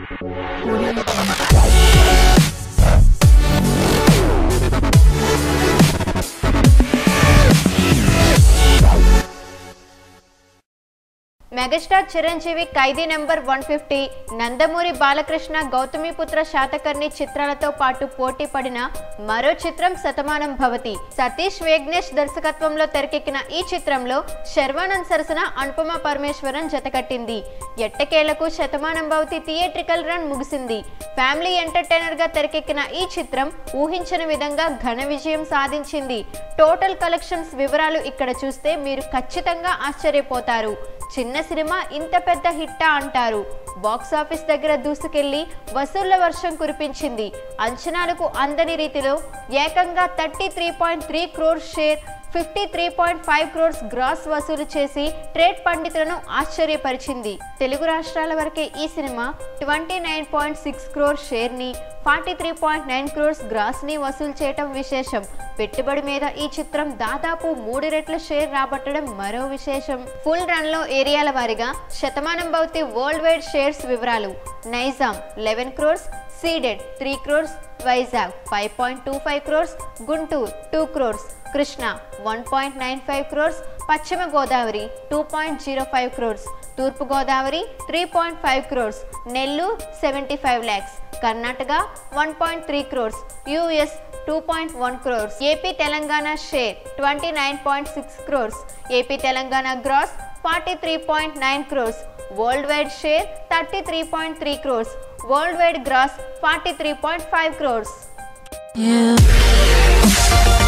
Audio Jungle. Megastar Chiranjeevi Khaidi number one fifty Nandamuri Balakrishna Gautamiputra Satakarni చిత్రాలతో పాటు పోటీ పడిన మరో చిత్రం శతమానం భవతి సతీష్ వేగ్నేష్ దర్శకత్వంలో తెరకెక్కిన ఈ చిత్రంలో శర్వానంద్ సరసన అనుపమ పరమేశ్వరన్ జతకట్టింది ఎట్టకేలకు శతమానం భవతి థియేట్రికల్ రన్ ముగిసింది ఫ్యామిలీ ఎంటర్టైనర్ గా తెరకెక్కిన ఈ చిత్రం ఊహించని విధంగా ఘన విజయం సాధించింది టోటల్ కలెక్షన్స్ వివరాలు ఇక్కడ చూస్తే మీరు ఖచ్చితంగా ఆశ్చర్యపోతారు చిన్న సినిమా ఇంత పెద్ద హిట్టా అంటారు బాక్స్ ఆఫీస్ దగ్గర దూసుకెళ్లి వసూళ్ల వర్షం కురిపించింది అంచనాలకు అందని రీతిలో ఏకంగా thirty three point three crores share fifty three point five crores gross వసూలు చేసి ట్రేడ్ పండితులను ఆశ్చర్యపరిచింది తెలుగు రాష్ట్రాల వరకే ఈ cinema twenty nine point six crores షేర్ని forty three point nine crores గ్రాస్ని వసూలు చేయటం విశేషం పెట్టుబడి మీద ఈ చిత్రం దాదాపు మూడు రెట్ల షేర్ రాబట్టడం మరో విశేషం ఫుల్ రన్లో ఏరియాల వారీగా Shatamanam Bhavati world wide shares వివరాలు Nizam eleven crores Ceded three crores Vizag five point two five crores Guntur two crores Krishna one point nine five crores పశ్చిమ Godavari two point zero five crores తూర్పు Godavari three point five crores Nellore seventy five lakhs Karnataka one point three crores US two point one crores AP Telangana share twenty nine point six crores AP Telangana gross forty three point nine crores world wide share thirty three point three crores world wide gross forty three point five crores Yeah.